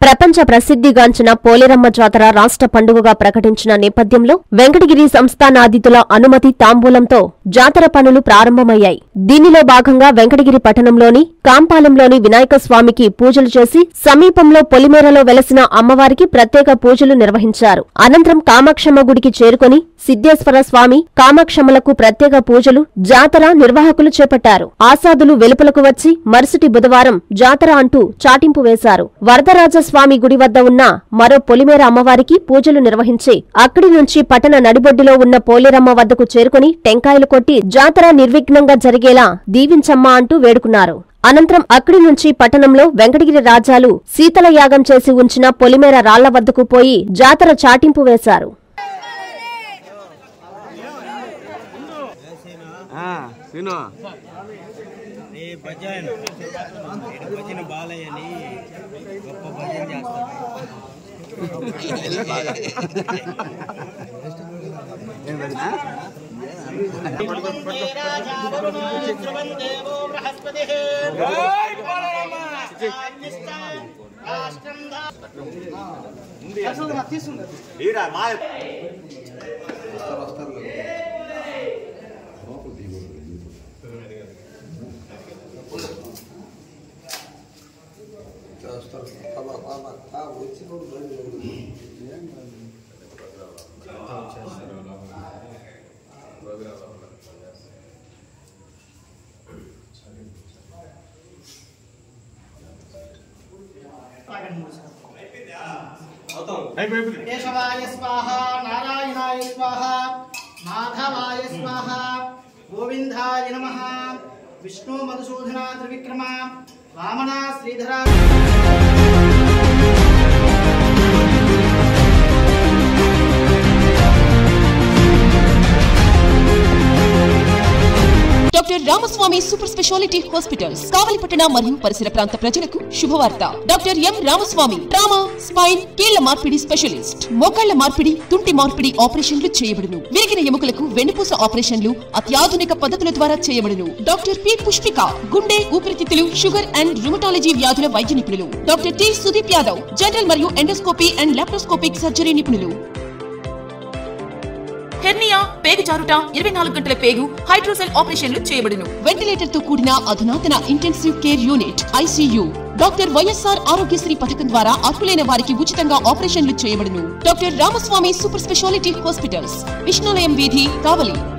ప్రపంచ ప్రసిద్ధిగాంచిన పోలేరమ్మ జాతర రాష్ట్ర పండుగగా ప్రకటించిన నేపథ్యంలో వెంకటగిరి సంస్థానాదితుల అనుమతి తాంబూలంతో జాతర పనులు ప్రారంభమయ్యాయి దీనిలో భాగంగా వెంకటగిరి పట్టణంలోని కాంపాలెంలోని వినాయక స్వామికి పూజలు చేసి సమీపంలో పొలిమేరలో వెలసిన అమ్మవారికి ప్రత్యేక పూజలు నిర్వహించారు అనంతరం కామాక్షమ్మ గుడికి చేరుకొని సిద్ధేశ్వర స్వామి కామాక్షమ్మలకు ప్రత్యేక పూజలు జాతర నిర్వాహకులు చేపట్టారు ఆసాదులు వెలుపలకు వచ్చి మరుసటి బుధవారం జాతర అంటూ చాటింపు వేశారు వరదరాజస్వామి గుడి వద్ద ఉన్న మరో పొలిమేర అమ్మవారికి పూజలు నిర్వహించి అక్కడి నుంచి పట్టణ నడిబొడ్డులో ఉన్న పోలేరమ్మ వద్దకు చేరుకుని టెంకాయలు కొట్టి జాతర నిర్విఘ్నంగా జరిగేలా దీవించమ్మా అంటూ వేడుకున్నారు అనంతరం అక్కడి నుంచి పట్టణంలో వెంకటగిరి రాజాలు శీతల యాగం చేసి ఉంచిన పొలిమేర రాళ్ల వద్దకు పోయి జాతర చాటింపు వేశారు ఆ, విను ఈ భజన్ ఈడు భజన బాలయ్యని గొప్ప భజన చేస్తాడు ఏం వదినా? కేశవాయ స్వాహ నారాయణాయ స్వాహ మాధవాయ స్వాహ గోవిందాయ నమ Vishnu Madhusudana Trivikrama Vamana Sridhara doctor Ramaswamy super speciality hospitals కావలిపట్టణ మరియు పరిసర ప్రాంత ప్రజలకు శుభవార్త doctor M Ramaswamy trauma spine కీళ్ల మార్పిడి స్పెషలిస్ట్ మోకాళ్ల మార్పిడి తుంటి మార్పిడి ఆపరేషన్లు చేయబడును విరిగిన ఎముకలకు వెన్నుపూస ఆపరేషన్లు అత్యాధునిక పద్ధతుల ద్వారా చేయబడును డాక్టర్ పి పుష్పిక గుండె ఊపిరితిత్తులు షుగర్ అండ్ రుమటాలజీ వ్యాధుల వైద్య నిపుణులు doctor T Sudeep Yadav general మరియు ఎండోస్కోపీ అండ్ లాప్రోస్కోపిక్ సర్జరీ నిపుణులు హెర్నియా పేగు జారుట ఇరవై నాలుగు గంటల పేగు హైడ్రోసెల్ ఆపరేషన్లు చేయబడును వెంటిలేటర్ తో కూడిన అధునాతన intensive care unit ICU doctor YSR Aarogyasri పథకం ద్వారా అర్హులైన వారికి ఉచితంగా ఆపరేషన్లు చేయబడును doctor Ramaswamy super speciality hospitals విష్ణులయం వీధి కావలి